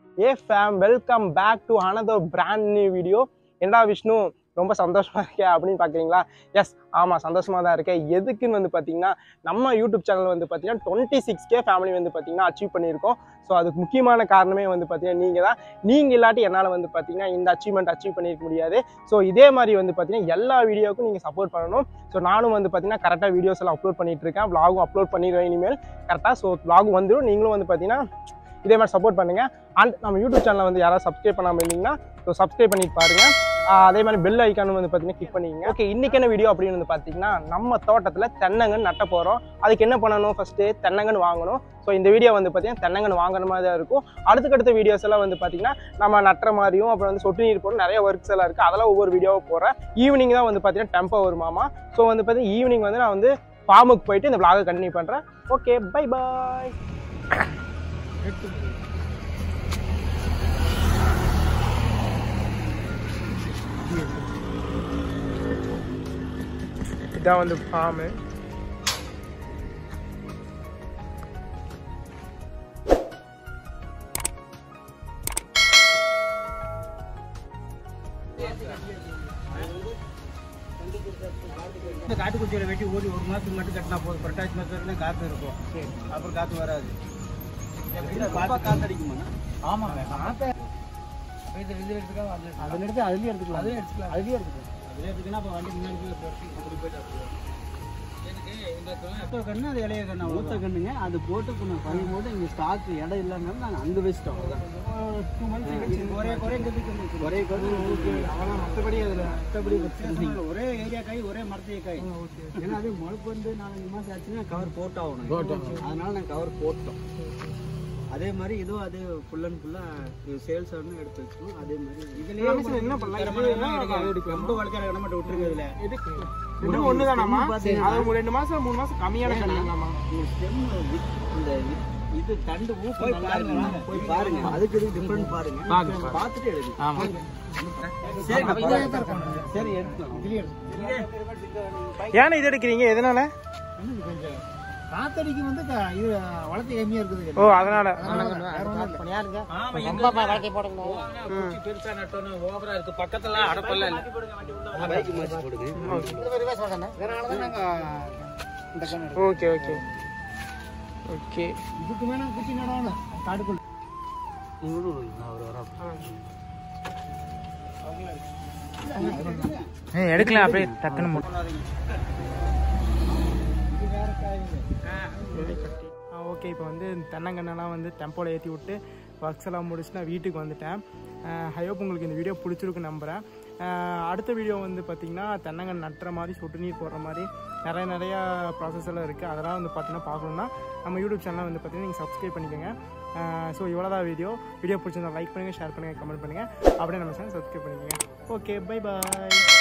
A fam welcome back to another brand new video என்னடா விஷ்ணு ரொம்ப சந்தோஷமா இருக்கேன் அப்படின்னு பார்க்குறீங்களா எஸ் ஆமாம் சந்தோஷமாக தான் இருக்கேன் எதுக்குன்னு வந்து பார்த்தீங்கன்னா நம்ம யூடியூப் சேனல் வந்து பார்த்தீங்கன்னா டுவெண்ட்டி சிக்ஸ் கே ஃபேமிலி வந்து பார்த்தீங்கன்னா அச்சீவ் பண்ணியிருக்கோம் ஸோ அதுக்கு முக்கியமான காரணமே வந்து பார்த்தீங்கன்னா நீங்கள் தான் நீங்கள் இல்லாட்டி என்னால் வந்து பார்த்தீங்கன்னா இந்த அச்சீவ்மெண்ட் அச்சீவ் பண்ணியிருக்க முடியாது ஸோ இதே மாதிரி வந்து பார்த்தீங்கன்னா எல்லா வீடியோவுக்கும் நீங்கள் சப்போர்ட் பண்ணணும் ஸோ நானும் வந்து பார்த்தீங்கன்னா கரெக்டாக வீடியோஸ் எல்லாம் அப்லோட் பண்ணிட்டு இருக்கேன் vlog அப்லோட் பண்ணிடுவேன் இனிமேல் கரெக்டாக ஸோ vlog வந்துடும் நீங்களும் வந்து பார்த்தீங்கன்னா இதே மாதிரி சப்போர்ட் பண்ணுங்க அண்ட் நம்ம யூடியூப் சேனலை வந்து யாராவது சப்ஸ்கிரைப் பண்ணாமல் இருந்தீங்கன்னா ஸோ சப்ஸ்கிரைப் பண்ணிட்டு பாருங்க ஆஹ் அதே மாதிரி பெல் ஐக்கானும் வந்து பார்த்தீங்கன்னா கிளிக் பண்ணிக்கங்க ஓகே இன்னைக்கு என்ன வீடியோ அப்படின்னு வந்து பார்த்தீங்கன்னா நம்ம தோட்டத்தில் தென்னங்கன்னு நட்ட போகிறோம் அதுக்கு என்ன பண்ணணும் ஃபர்ஸ்ட்டு தென்னங்கன்னு வாங்கணும் ஸோ இந்த வீடியோ வந்து பார்த்தீங்கன்னா தென்னங்கன்னு வாங்குற மாதிரி தான் இருக்கும் அடுத்தடுத்த வீடியோஸ் எல்லாம் வந்து பார்த்தீங்கன்னா நம்ம நட்டுற மாதிரியும் அப்புறம் வந்து சொட்டு நீர் போகிற நிறைய ஒர்க்ஸ் எல்லாம் இருக்குது அதெல்லாம் ஒவ்வொரு வீடியோவை போடுறேன் ஈவினிங் தான் வந்து பார்த்தீங்கன்னா டெம்போ வருமாமா ஸோ வந்து பார்த்தீங்கன்னா ஈவினிங் வந்து நான் வந்து ஃபார்முக்கு போயிட்டு இந்த vlog கண்டினியூ பண்ணுறேன் ஓகே பை பாய் இதான் வந்து ஃபார்மு இந்த காட்டுக்குச்சியில வெட்டி ஓடி ஒரு மாசத்துக்கு மட்டும் கட்டினா போதும் புரட்டாசி மாசம் வரைக்கும் காத்து இருக்கும் அப்புறம் காத்து வராது காத்து அடிக்குமா ஆமாங்க இது இது எடுத்துக்கலாம் அது அதில் எடுத்து அதுலேயும் எடுத்துக்கலாம் அதுலயும் எடுத்துக்கலாம் அதுலேயும் எடுத்துக்கலாம் அதுல எடுத்துக்கினா அப்போ வண்டி முன்னாடி போய் போட்டு அப்படி போயிட்டு அப்படி எனக்கு இந்த ஊத்த கண்ணு அது இளைய கண்ணு ஊத்த கண்ணுங்க அது போட்டு இப்போ நான் பண்ணி போட்டு இங்கே ஸ்டாக் இடம் இல்லைனாலும் நாங்கள் அங்கே வச்சிட்டோம் ஒரே குறை ஒரே குறை அவ்வளோ மற்றபடி அதில் மற்றபடி வச்சிருந்தீங்க ஒரே ஏரியா காய் ஒரே மரத்தைய காய் ஏன்னா அது முளைப்பு வந்து நாலஞ்சு மாசம் ஆச்சுன்னா கவர் போட்டாகணும் அதனால நான் கவர் போட்டோம் அதே மாதிரி இதுவும் அதே ஃபுல் அண்ட் ஃபுல்லா சேல்ஸ் ஆகணும் எடுத்து வச்சுக்கணும் அதே மாதிரி இதுலயே என்ன பண்ணலாம்? தரமான எல்லாம் எடுக்கலாம். ரொம்ப வளர்க்குற இடம் மட்டும் விட்டுருங்க இதுல எதுக்கு இது ஒன்று தானாமா பாத்தீங்கன்னா- அது ஒரு ரெண்டு மாதம் மூணு மாதம் கம்மியான கண்ணுங்களாமா இந்த stem with- இந்த with- இது தண்டு போய் பாருங்க போய் பாருங்க அதுக்கு இது டிஃபரெண்ட் பாருங்க பாருங்க. பார்த்துட்டு எடுங்க ஆமா சரி சரி எடுத்துக்கலாம் ஏன்னா இது எடுக்கிறீங்க எதனால காத்தடிக்கு வந்து இது வளர்த்து எம்மியா இருக்குது ஓ அதனால பெருசா நட்டணும் ஓவரா இருக்கு பக்கத்துல அடப்பல்ல பைக் மாத்தி போடுங்க ஓகே ஓகே ஓகே இதுக்கு மேல குச்சி நடணும் காடுக்குள்ள அவர் வர எடுக்கலாம் அப்படியே டக்குன்னு ஓகே இப்போ வந்து தென்னங்கண்ணெல்லாம் வந்து டெம்போவில் ஏற்றி விட்டு ஒர்க்ஸ் எல்லாம் முடிச்சு நான் வீட்டுக்கு வந்துட்டேன் ஹையோப் உங்களுக்கு இந்த வீடியோ பிடிச்சிருக்குன்னு நம்புகிறேன் அஹ் அடுத்த வீடியோ வந்து பார்த்திங்கன்னா தென்னங்கன்று நட்டுற மாதிரி சொட்டு நீர் போடுற மாதிரி நிறைய நிறையா ப்ராசஸ் எல்லாம் இருக்குது அதெல்லாம் வந்து பார்த்தீங்கன்னா பார்க்கணுன்னா நம்ம யூடியூப் சேனலை வந்து பார்த்தீங்கன்னா நீங்கள் சப்ஸ்கிரைப் பண்ணிக்கோங்க ஸோ இவ்வளோ தான் வீடியோ வீடியோ பிடிச்சிருந்தா லைக் பண்ணுங்கள் ஷேர் பண்ணுங்கள் கமெண்ட் பண்ணுங்கள் அப்படியே நம்ம சேனல் சப்ஸ்கிரைப் பண்ணிக்கோங்க ஓகே பை பாய்